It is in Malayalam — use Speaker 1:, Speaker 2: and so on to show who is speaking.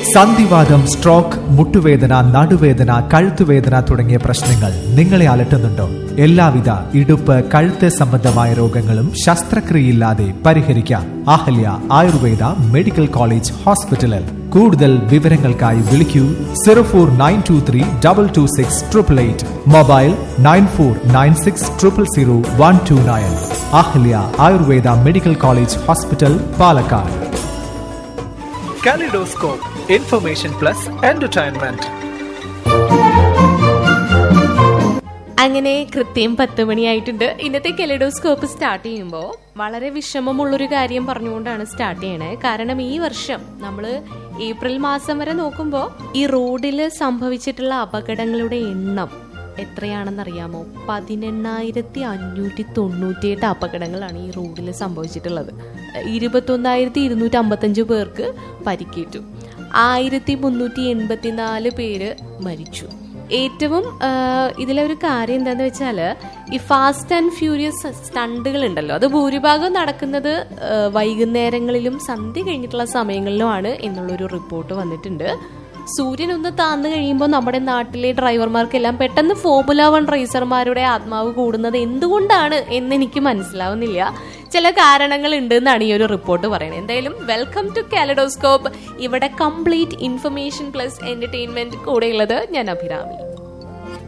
Speaker 1: സന്ധിവാദം സ്ട്രോക്ക് മുട്ടുവേദന നടുവേദന കഴുത്തുവേദന തുടങ്ങിയ പ്രശ്നങ്ങൾ നിങ്ങളെ അലട്ടുന്നുണ്ടോ എല്ലാവിധ ഇടുപ്പ് കഴുത്ത് സംബന്ധമായ രോഗങ്ങളും ശസ്ത്രക്രിയയില്ലാതെ പരിഹരിക്കാം അഹല്യ ആയുർവേദ മെഡിക്കൽ കോളേജ് ഹോസ്പിറ്റലിൽ കൂടുതൽ വിവരങ്ങൾക്കായി വിളിക്കൂ zero four nine two three double two six triple eight mobile nine four nine six triple zero one two nine Ahalya Ayurveda medical college hospital Palakkad
Speaker 2: Kaleidoscope, information plus entertainment.
Speaker 3: അങ്ങനെ കൃത്യം പത്ത് മണിയായിട്ടുണ്ട് ഇന്നത്തെ കെലിഡോസ്കോപ്പ് സ്റ്റാർട്ട് ചെയ്യുമ്പോൾ വളരെ വിഷമമുള്ളൊരു കാര്യം പറഞ്ഞുകൊണ്ടാണ് സ്റ്റാർട്ട് ചെയ്യണേ കാരണം ഈ വർഷം നമ്മൾ ഏപ്രിൽ മാസം വരെ നോക്കുമ്പോൾ ഈ റോഡിൽ സംഭവിച്ചിട്ടുള്ള അപകടങ്ങളുടെ എണ്ണം എത്രയാണെന്നറിയാമോ പതിനെണ്ണായിരത്തി അഞ്ഞൂറ്റി തൊണ്ണൂറ്റിയെട്ട് അപകടങ്ങളാണ് ഈ റോഡിൽ സംഭവിച്ചിട്ടുള്ളത് ഇരുപത്തൊന്നായിരത്തി ഇരുന്നൂറ്റി അമ്പത്തഞ്ച് പേർക്ക് പരിക്കേറ്റു ആയിരത്തി മുന്നൂറ്റി എൺപത്തിനാല് പേര് മരിച്ചു ഏറ്റവും ആ, ഇതിലെ ഒരു കാര്യം എന്താന്ന് വെച്ചാൽ ഈ ഫാസ്റ്റ് ആൻഡ് ഫ്യൂരിയസ് സ്റ്റണ്ടുകൾ ഉണ്ടല്ലോ അത് ഭൂരിഭാഗം നടക്കുന്നത് ആ, വൈകുന്നേരങ്ങളിലും സന്ധ്യ കഴിഞ്ഞിട്ടുള്ള സമയങ്ങളിലുമാണ് എന്നുള്ളൊരു റിപ്പോർട്ട് വന്നിട്ടുണ്ട് സൂര്യൻ ഒന്ന് താന്നു കഴിയുമ്പോൾ നമ്മുടെ നാട്ടിലെ ഡ്രൈവർമാർക്കെല്ലാം പെട്ടെന്ന് ഫോമുല വൺ റേസർമാരുടെ ആത്മാവ് കൂടുന്നത് എന്തുകൊണ്ടാണ് എന്ന് എനിക്ക് മനസ്സിലാവുന്നില്ല ചില കാരണങ്ങൾ ഉണ്ട് എന്നാണ് ഈ ഒരു റിപ്പോർട്ട് പറയുന്നത് എന്തായാലും വെൽക്കം ടു കാലഡോസ്കോപ്പ് ഇവിടെ കംപ്ലീറ്റ് ഇൻഫർമേഷൻ പ്ലസ് എന്റർടൈൻമെന്റ് കൂടെയുള്ളത് ഞാൻ അഭിരാമി